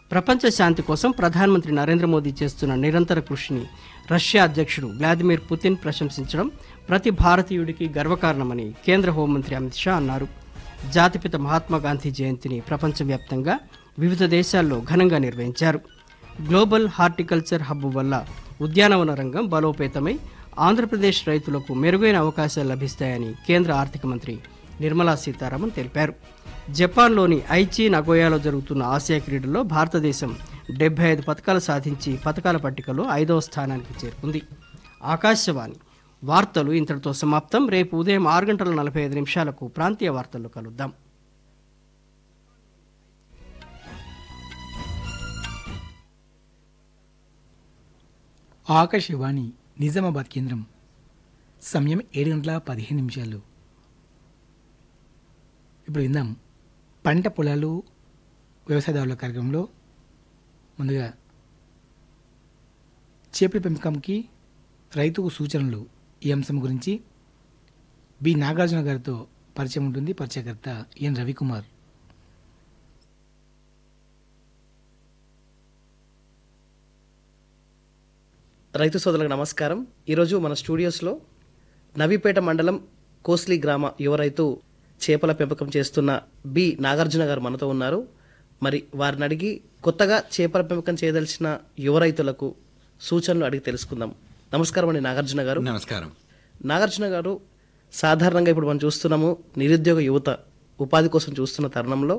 ప్రపంచ శాంతి కోసం ప్రధానమంత్రి నరేంద్ర మోదీ చేస్తున్న నిరంతర కృషిని రష్యా అధ్యక్షుడు వ్లాదిమిర్ పుతిన్ ప్రశంసించడం ప్రతి భారతీయుడికి గర్వకారణమని కేంద్ర హోంమంత్రి అమిత్ షా అన్నారు జాతిపిత మహాత్మా గాంధీ జయంతిని ప్రపంచవ్యాప్తంగా వివిధ దేశాల్లో ఘనంగా నిర్వహించారు గ్లోబల్ హార్టికల్చర్ హబ్ వల్ల ఉద్యానవన రంగం బలోపేతమై ఆంధ్రప్రదేశ్ రైతులకు మెరుగైన అవకాశాలు లభిస్తాయని కేంద్ర ఆర్థిక మంత్రి నిర్మలా సీతారామన్ తెలిపారు జపాన్లోని ఐచి నగోయాలో జరుగుతున్న ఆసియా క్రీడల్లో భారతదేశం డెబ్బై ఐదు పథకాలు సాధించి పథకాల పట్టికలో ఐదవ స్థానానికి చేరుకుంది ఆకాశవాణి వార్తలు ఇంతటితో సమాప్తం రేపు ఉదయం ఆరు గంటల నలభై ఐదు నిమిషాలకు ప్రాంతీయ వార్తల్లో కలుద్దాం ఆకాశవాణి నిజామాబాద్ కేంద్రం సమయం ఏడు గంటల పదిహేను నిమిషాలు ఇప్పుడు విందాం పంట పొలాలు వ్యవసాయదారుల కార్యక్రమంలో ముందుగా చేపల పెంపకంకి రైతుకు సూచనలు ఈ అంశం గురించి బి నాగార్జున గారితో పరిచయం ఉంటుంది పరిచయకర్త ఎన్ రవికుమార్ రైతు సోదరులకు నమస్కారం ఈరోజు మన స్టూడియోస్లో నవీపేట మండలం కోస్లీ గ్రామ యువ రైతు చేపల పెంపకం చేస్తున్న బి నాగార్జున గారు మనతో ఉన్నారు మరి వారిని అడిగి కొత్తగా చేపల పెంపకం చేయదలిచిన యువ రైతులకు సూచనలు అడిగి తెలుసుకుందాం నమస్కారం అండి నాగార్జున గారు నమస్కారం నాగార్జున గారు సాధారణంగా ఇప్పుడు మనం చూస్తున్నాము నిరుద్యోగ యువత ఉపాధి కోసం చూస్తున్న తరుణంలో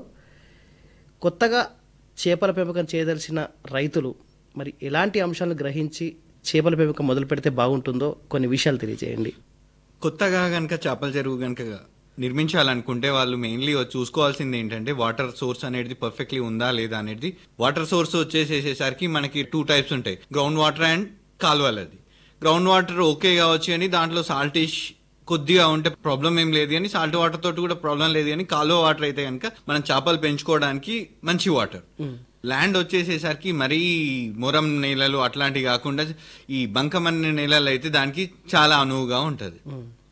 కొత్తగా చేపల పెంపకం చేయదలిచిన రైతులు మరి ఎలాంటి అంశాలను గ్రహించి చేపల పెంపకం మొదలు పెడితే బాగుంటుందో కొన్ని విషయాలు తెలియజేయండి కొత్తగా కనుక చేపల చెరువు కనుక నిర్మించాలనుకుంటే వాళ్ళు మెయిన్లీ చూసుకోవాల్సింది ఏంటంటే వాటర్ సోర్స్ అనేది పర్ఫెక్ట్లీ ఉందా లేదా అనేది వాటర్ సోర్స్ వచ్చేసేసరికి మనకి టూ టైప్స్ ఉంటాయి గ్రౌండ్ వాటర్ అండ్ కాలువలది గ్రౌండ్ వాటర్ ఓకే కావచ్చు అని దాంట్లో సాల్టిష్ కొద్దిగా ఉంటే ప్రాబ్లం ఏం లేదు అని సాల్ట్ వాటర్ తోటి కూడా ప్రాబ్లం లేదు కానీ కాలువ వాటర్ అయితే కనుక మనం చేపలు పెంచుకోవడానికి మంచి వాటర్ ల్యాండ్ వచ్చేసేసరికి మరీ మొరం నేలలు అట్లాంటివి కాకుండా ఈ బంకమన్న నేలలు అయితే దానికి చాలా అనువుగా ఉంటది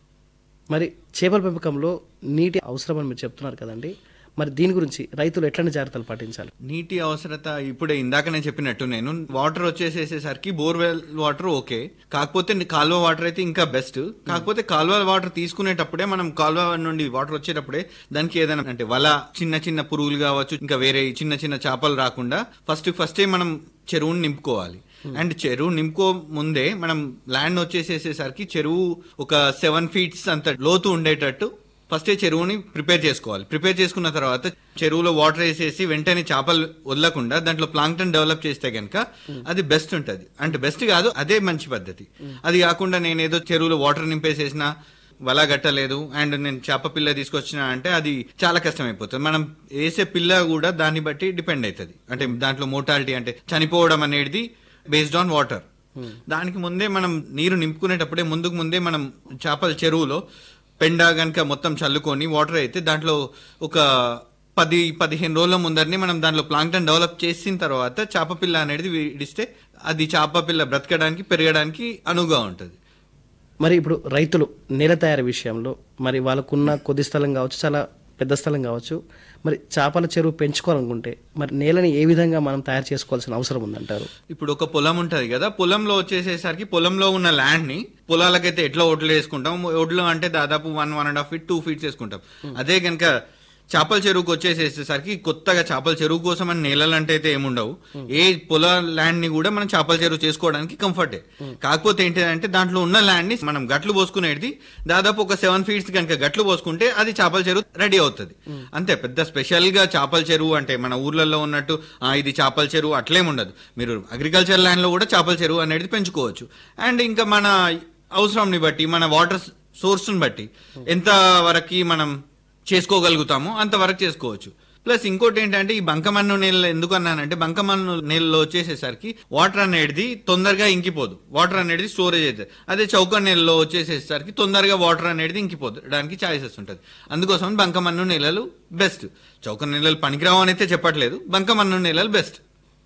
మరి చేపల పెంపకంలో నీటి అవసరం అని మీరు చెప్తున్నారు కదండి మరి దీని గురించి రైతులు ఎట్లాంటి జాగ్రత్తలు పాటించాలి నీటి అవసరత ఇప్పుడే ఇందాక నేను చెప్పినట్టు నేను వాటర్ వచ్చేసేసరికి బోర్వెల్ వాటర్ ఓకే కాకపోతే కాలువ వాటర్ అయితే ఇంకా బెస్ట్ కాకపోతే కాలువ వాటర్ తీసుకునేటప్పుడే మనం కాలువ నుండి వాటర్ వచ్చేటప్పుడే దానికి ఏదైనా అంటే వల చిన్న చిన్న పురుగులు కావచ్చు ఇంకా వేరే చిన్న చిన్న చేపలు రాకుండా ఫస్ట్ ఫస్టే మనం చెరువుని నింపుకోవాలి అండ్ చెరువు నింపుకో ముందే మనం ల్యాండ్ వచ్చేసేసేసరికి చెరువు ఒక సెవెన్ ఫీట్స్ అంత లోతు ఉండేటట్టు ఫస్ట్ చెరువుని ప్రిపేర్ చేసుకోవాలి ప్రిపేర్ చేసుకున్న తర్వాత చెరువులో వాటర్ వేసేసి వెంటనే చేపలు వదలకుండా దాంట్లో ప్లాంక్టన్ డెవలప్ చేస్తే గనక అది బెస్ట్ ఉంటుంది అంటే బెస్ట్ కాదు అదే మంచి పద్ధతి అది కాకుండా నేను ఏదో చెరువులో వాటర్ నింపేసేసిన వల గట్టలేదు అండ్ నేను చేప పిల్ల తీసుకొచ్చిన అంటే అది చాలా కష్టం అయిపోతుంది మనం వేసే పిల్ల కూడా దాన్ని బట్టి డిపెండ్ అవుతుంది అంటే దాంట్లో మోటాలిటీ అంటే చనిపోవడం అనేది బేస్డ్ ఆన్ వాటర్ దానికి ముందే మనం నీరు నింపుకునేటప్పుడే ముందుకు ముందే మనం చేపల చెరువులో పెండ గనక మొత్తం చల్లుకొని వాటర్ అయితే దాంట్లో ఒక పది పదిహేను రోజుల ముందరని మనం దాంట్లో ప్లాంక్టన్ డెవలప్ చేసిన తర్వాత చేప పిల్ల అనేది విడిస్తే అది చేప పిల్ల బ్రతకడానికి పెరగడానికి అనువుగా ఉంటుంది మరి ఇప్పుడు రైతులు నేల తయారీ విషయంలో మరి వాళ్ళకున్న కొద్ది స్థలం కావచ్చు చాలా పెద్ద స్థలం కావచ్చు మరి చేపల చెరువు పెంచుకోవాలనుకుంటే మరి నేలని ఏ విధంగా మనం తయారు చేసుకోవాల్సిన అవసరం ఉందంటారు ఇప్పుడు ఒక పొలం ఉంటది కదా పొలంలో వచ్చేసేసరికి పొలంలో ఉన్న ల్యాండ్ ని పొలాలకైతే ఎట్లా ఒడ్లు వేసుకుంటాం ఒడ్లు అంటే దాదాపు one one and half feet two feets వేసుకుంటాం అదే కనుక చేపల చెరువుకి వచ్చేసేసరికి కొత్తగా చేపల చెరువు కోసం అని నేలలు అంటే అయితే ఏముండవు ఏ పొల ల్యాండ్ ని కూడా మనం చేపల చెరువు చేసుకోవడానికి కంఫర్టే కాకపోతే ఏంటంటే దాంట్లో ఉన్న ల్యాండ్ ని మనం గట్లు పోసుకునేది దాదాపు ఒక సెవెన్ ఫీట్స్ కనుక గట్లు పోసుకుంటే అది చేపల చెరువు రెడీ అవుతుంది అంతే పెద్ద స్పెషల్ గా చేపల చెరువు అంటే మన ఊర్లలో ఉన్నట్టు "ఆ, ఇది చేపల చెరువు అట్లేం ఉండదు మీరు అగ్రికల్చర్ ల్యాండ్ లో కూడా చేపల చెరువు అనేది పెంచుకోవచ్చు అండ్ ఇంకా మన అవసరంని బట్టి మన వాటర్ సోర్స్ ని బట్టి ఎంత వరకు మనం చేసుకోగలుగుతామో అంతవరకు చేసుకోవచ్చు ప్లస్ ఇంకోటి ఏంటంటే ఈ బంకమన్ను నీళ్ళు ఎందుకు అన్నానంటే బంకమన్ను నీళ్ళలో వచ్చేసేసరికి వాటర్ అనేది తొందరగా ఇంకిపోదు వాటర్ అనేది స్టోరేజ్ అవుతుంది అదే చౌక నీళ్ళలో వచ్చేసేసరికి తొందరగా వాటర్ అనేది ఇంకిపోదు దానికి ఛాయిసెస్ ఉంటుంది అందుకోసం బంకమన్ను నీళ్ళలు బెస్ట్ చౌక నీళ్ళలు పనికిరావు అని అయితే చెప్పట్లేదు బంకమన్ను నీళ్ళలు బెస్ట్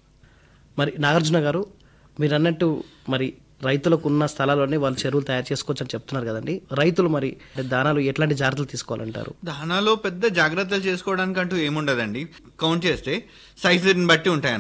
మరి నాగార్జున గారు మీరు అన్నట్టు మరి రైతులకు ఉన్న స్థలాల్లోనే వాళ్ళు చెరువులు తయారు చేసుకోవచ్చు అని చెప్తున్నారు కదండి రైతులు మరి దానాలు ఎట్లాంటి జాగ్రత్తలు తీసుకోవాలంటారు దానాలో పెద్ద జాగ్రత్తలు చేసుకోవడానికి అంటూ ఏముండదండి కౌంట్ చేస్తే సైజుని బట్టి ఉంటాయి